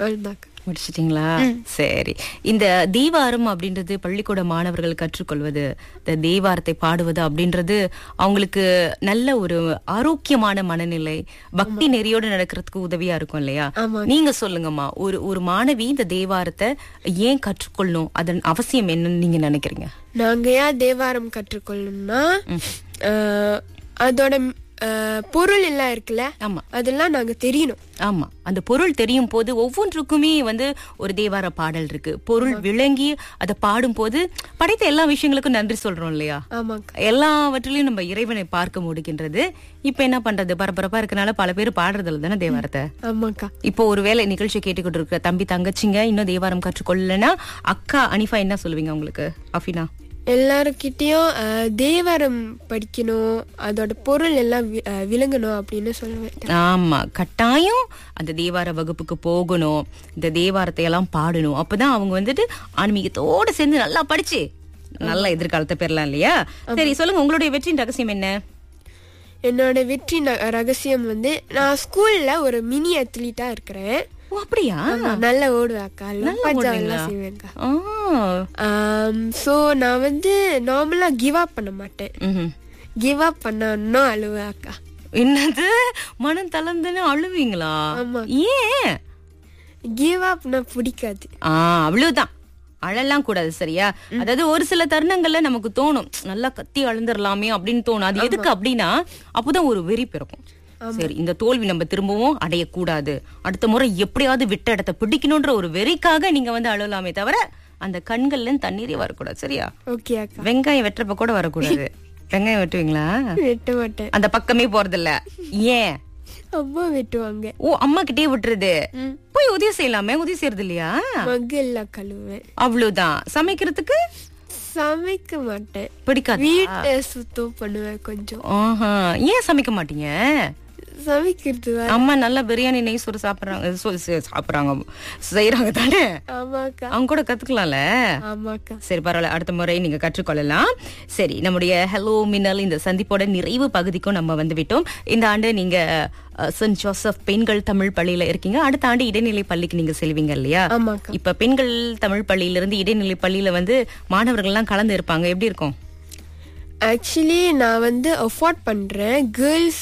அவ்வளோதாக்கா முடிச்சிட்டீங்களா சரி இந்த தேவாரம் அப்படின்றது பள்ளிக்கூட மாணவர்கள் கற்றுக்கொள்வது இந்த தேவாரத்தை பாடுவது அப்படின்றது அவங்களுக்கு நல்ல ஒரு ஆரோக்கியமான மனநிலை பக்தி நெறியோடு நடக்கிறதுக்கு உதவியா இருக்கும் இல்லையா ஆமா. நீங்க சொல்லுங்கம்மா ஒரு ஒரு மாணவி இந்த தேவாரத்தை ஏன் கற்றுக்கொள்ளணும் அதன் அவசியம் என்னன்னு நீங்க நினைக்கிறீங்க நாங்க ஏன் தேவாரம் கற்றுக்கொள்ளணும்னா அஹ், அதோட அஹ், பொருள் எல்லாம் இருக்குல்ல ஆமா அதெல்லாம் நாங்க தெரியணும் ஆமா அந்த பொருள் தெரியும் போது ஒவ்வொன்றுக்குமே வந்து ஒரு தேவார பாடல் இருக்கு பொருள் விளங்கி அதை பாடும்போது படைத்த எல்லா விஷயங்களுக்கும் நன்றி சொல்றோம் இல்லையா ஆமாக்கா எல்லாவற்றிலையும் நம்ம இறைவனை பார்க்க முடிகின்றது இப்ப என்ன பண்றது பரபரப்பா இருக்கனால பல பேர் பாடுறதுல தானே தேவாரத்தை ஆமாக்கா இப்போ ஒருவேளை நிகழ்ச்சி கேட்டுக்கிட்டு இருக்க தம்பி தங்கச்சிங்க இன்னும் தேவாரம் கற்றுக்கொள்ளனா அக்கா அனிஃபா என்ன சொல்லுவீங்க உங்களுக்கு அஃபினா எல்லாருக்கிட்டயும் அஹ், தேவாரம் படிக்கணும் அதோட பொருள் எல்லாம் வி- அஹ், விளங்கணும் அப்படின்னு சொல்லுவேன் ஆமா கட்டாயம் அந்த தேவார வகுப்புக்கு போகணும் இந்த தேவாரத்தை எல்லாம் பாடணும் அப்பதான் அவங்க வந்துட்டு ஆன்மீகத்தோட சேர்ந்து நல்லா படிச்சு நல்ல எதிர்காலத்தை பெறலாம் இல்லையா சரி சொல்லுங்க உங்களுடைய வெற்றியின் ரகசியம் என்ன என்னோட வெற்றி ந- ரகசியம் வந்து நான் ஸ்கூல்ல ஒரு மினி அத்லீட்டா இருக்கிறேன் ஓ அப்படியா ஆமா, நல்லா ஓடுவேன்க்கா நல்லா பஜா ஓடுவீங்களா? எல்லாம் செய்வேன்க்கா ஆ. ஸோ நான் வந்து நார்மலா கிவ் அப் பண்ண மாட்டேன் ம்ஹும். கிவ் அப் பண்ணா அழுவேன் அக்கா என்னது மனம் தளர்ந்துன்னு அழுவீங்களா ஆமா. ஏன் கிவ் அப்னா பிடிக்காது ஆ அவ்வளவுதான் அழலாம் கூடாது சரியா அதாவது ஒரு சில தருணங்கள்ல நமக்கு தோணும் நல்லா கத்தி அழுந்துடலாமே அப்படின்னு தோணும் அது எதுக்கு அப்படின்னா அப்போதான் ஒரு வெறி பிறக்கும் சரி இந்த தோல்வி நம்ம திரும்பவும் அடையக்கூடாது அடுத்த முறை எப்படியாவது விட்ட இடத்த பிடிக்கணும்ன்ற ஒரு வெறிக்காக நீங்க வந்து அழலாமே தவிர அந்த கண்கள்ல இருந்து தண்ணீரே வரக்கூடாது சரியா ஓகே அக்கா வெங்காயம் வெட்டுறப்ப கூட வரக்கூடாது வெங்காயம் வெட்டுவீங்களா வெட்ட மாட்டேன் அந்த பக்கமே போறதில்ல ஏன் அம்மா வெட்டுவாங்க ஓ அம்மா கிட்டே விட்டுறது ம். போய் உதவி செய்யலாமே உதவி செய்யறது இல்லையா மகு எல்லாம் கழுவேன் அவ்வளவுதான் சமைக்கிறதுக்கு சமைக்க மாட்டேன் பிடிக்காது வீட்டை சுத்தம் பண்ணுவேன் கொஞ்சம் ஆஹா ஏன் சமைக்க மாட்டீங்க சமைக்கிறது வர அம்மா நல்லா பிரியாணி நெய் சோறு சாப்பிடுறாங்க சோ- சே- சாப்பிடுறாங்க செய்யறாங்க தானே ஆமாக்கா அவங்க கூட கத்துக்கலாம்ல ஆமாக்கா சரி பரவாயில்ல அடுத்த முறை நீங்க கற்றுக்கொள்ளலாம் சரி நம்முடைய ஹலோ மின்னல் இந்த சந்திப்போட நிறைவு பகுதிக்கும் நம்ம வந்து விட்டோம் இந்த ஆண்டு நீங்க அஹ், சென்ட் ஜோசப் பெண்கள் தமிழ் பள்ளியில இருக்கீங்க அடுத்த ஆண்டு இடைநிலை பள்ளிக்கு நீங்க செல்வீங்க இல்லையா ஆமாக்கா இப்ப பெண்கள் தமிழ் பள்ளியில இருந்து இடைநிலை பள்ளியில வந்து மாணவர்கள் எல்லாம் கலந்து இருப்பாங்க எப்படி இருக்கும் ஆக்சுவலி நான் வந்து அஃபோர்ட் பண்றேன் கேர்ள்ஸ்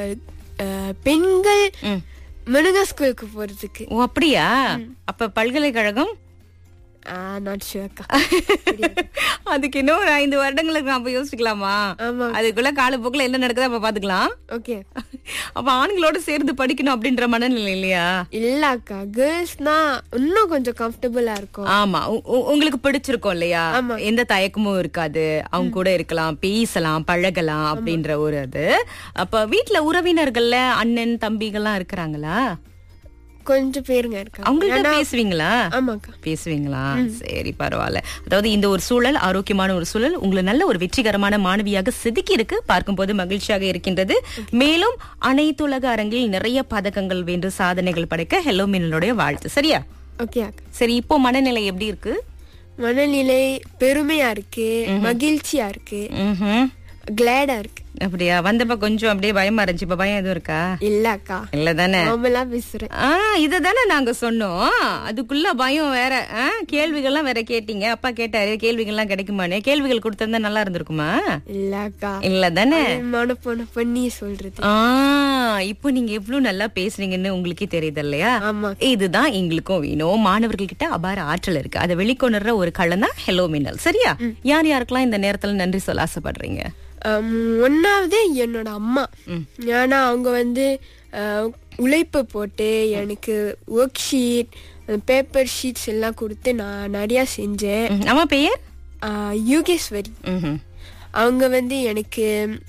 பெண்கள் ம். மெனுகா ஸ்கூலுக்கு போறதுக்கு ஓ அப்படியா அப்ப பல்கலைக்கழகம் நாட் ஷுவர்க்கா அதுக்கு இன்னும் ஒரு ஐந்து வருடங்களுக்கு நாம யோசிக்கலாமா ஆமா அதுக்குள்ள காலப்போக்குல என்ன நடக்குது அப்ப பாத்துக்கலாம் ஓகே அப்ப ஆண்களோட சேர்ந்து படிக்கணும் அப்படின்ற மனநிலை இல்லையா இல்ல அக்கா கேர்ள்ஸ்னா இன்னும் கொஞ்சம் கம்ஃபர்டபுளா இருக்கும் ஆமா உ- உ- உங்களுக்கு பிடிச்சிருக்கும் இல்லையா ஆமா. எந்த தயக்கமும் இருக்காது அவங்க கூட இருக்கலாம் பேசலாம் பழகலாம் அப்படின்ற ஒரு அது அப்ப வீட்ல உறவினர்கள்ல அண்ணன் தம்பிகள்லாம் இருக்கிறாங்களா கொஞ்சம் பேருங்க இருக்காங்க அவங்கள்ட்ட பேசுவீங்களா ஆமாக்கா பேசுவீங்களா சரி பரவாயில்ல அதாவது இந்த ஒரு சூழல் ஆரோக்கியமான ஒரு சூழல் உங்களை நல்ல ஒரு வெற்றிகரமான மாணவியாக செதுக்கி இருக்கு பார்க்கும்போது மகிழ்ச்சியாக இருக்கின்றது மேலும் அனைத்துலக அரங்கில் நிறைய பதக்கங்கள் வென்று சாதனைகள் படைக்க ஹெலோ மீனலுடைய வாழ்த்து சரியா ஓகே அக்கா சரி இப்போ மனநிலை எப்படி இருக்கு மனநிலை பெருமையா இருக்கு மகிழ்ச்சியா இருக்கு ம்ஹும். கிளாடா இருக்கு அப்படியா வந்தப்ப கொஞ்சம் அப்படியே பயமா இருந்துச்சு இப்ப பயம் எதுவும் இருக்கா இல்ல அக்கா இல்ல தானே நார்மலா பேசுறேன் ஆ இததானே நாங்க சொன்னோம் அதுக்குள்ள பயம் வேற ஆ, கேள்விகள்லாம் வேற கேட்டீங்க அப்பா கேட்டாரு கேள்விகள்லாம் கிடைக்குமானே கேள்விகள் கொடுத்திருந்தா நல்லா இருந்திருக்குமா இல்ல அக்கா இல்ல தானே மனப்போன பண்ணி சொல்றது ஆ இப்போ நீங்க எவ்வளவு நல்லா பேசுறீங்கன்னு உங்களுக்கே தெரியுது இல்லையா ஆமா இதுதான் எங்களுக்கும் வேணும் மாணவர்கள் கிட்ட அபார ஆற்றல் இருக்கு அதை வெளிக்கொணர்ற ஒரு களம் தான் ஹெலோ மின்னல் சரியா யார் யாருக்கெல்லாம் இந்த நேரத்துல நன்றி சொல்ல ஆசைப்படுறீங்க ஆம், ஒண்ணாவது என்னோட அம்மா ஏன்னா அவங்க வந்து அஹ், உழைப்பு போட்டு எனக்கு ஒர்க் ஷீட் பேப்பர் ஷீட்ஸ் எல்லாம் கொடுத்து நான் நிறைய செஞ்சேன் ம், அம்மா பெயர் அஹ், யோகேஸ்வரி ம்ஹும். அவங்க வந்து எனக்கு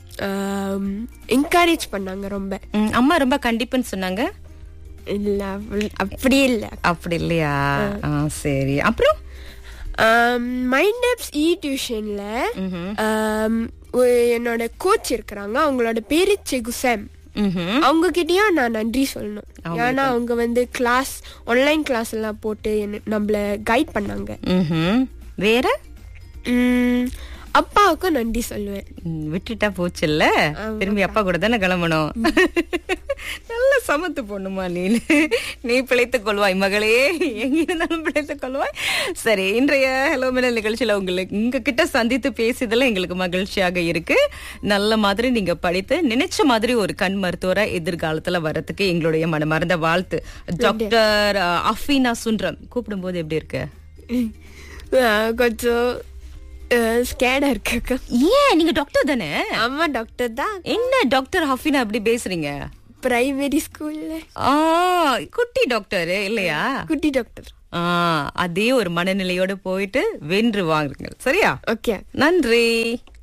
என்கரேஜ் பண்ணாங்க ரொம்ப ம், அம்மா ரொம்ப கண்டிப்புன்னு சொன்னாங்க இல்ல அவள்- அப்படி இல்ல அப்படி இல்லையா ஆ, சரி அப்புறம் மைண்ட் ஆப்ஸ் இ டியூஷன்ல ம்ஹும். என்னோட கோச் இருக்கிறாங்க அவங்களோட பேரு செகுசம் ம்ஹும். அவங்க கிட்டயும் நான் நன்றி சொல்லணும் ஏன்னா அவங்க வந்து கிளாஸ் ஆன்லைன் கிளாஸ் எல்லாம் போட்டு என்ன- நம்மள கைட் பண்ணாங்க ம்ஹும். வேற உம், அப்பாவுக்கும் நன்றி சொல்லுவேன் ம், விட்டுட்டா போச்சுல்ல திரும்பி அப்பா கூட தானே கிளம்பணும் நல்ல சமத்து பொண்ணுமா நீ நீ பிழைத்துக் கொள்வாய் மகளே எங்க இருந்தாலும் பிழைத்துக் கொள்வாய் சரி இன்றைய ஹலோ மினல் நிகழ்ச்சியில உங்களுக்கு உங்க கிட்ட சந்தித்து பேசியதுல எங்களுக்கு மகிழ்ச்சியாக இருக்கு நல்ல மாதிரி நீங்க படித்து நினைச்ச மாதிரி ஒரு கண் மருத்துவரா எதிர்காலத்துல வர்றதுக்கு எங்களுடைய மனமார்ந்த வாழ்த்து டாக்டர் அஹ், அஃபீனா சுன்ரம் கூப்பிடும்போது எப்படி இருக்கு அஹ் கொஞ்சம் ஸ்கேடா இருக்கு ஏன் நீங்க டாக்டர் தானே அம்மா டாக்டர் தான் என்ன டாக்டர் ஹஃபீனா அப்படி பேசுறீங்க பிரைமரி ஸ்கூல்ல ஆ குட்டி டாக்டர் இல்லையா குட்டி டாக்டர் ஆ அதே ஒரு மனநிலையோட போயிட்டு வென்று வாங்குங்கள் சரியா ஓகே நன்றி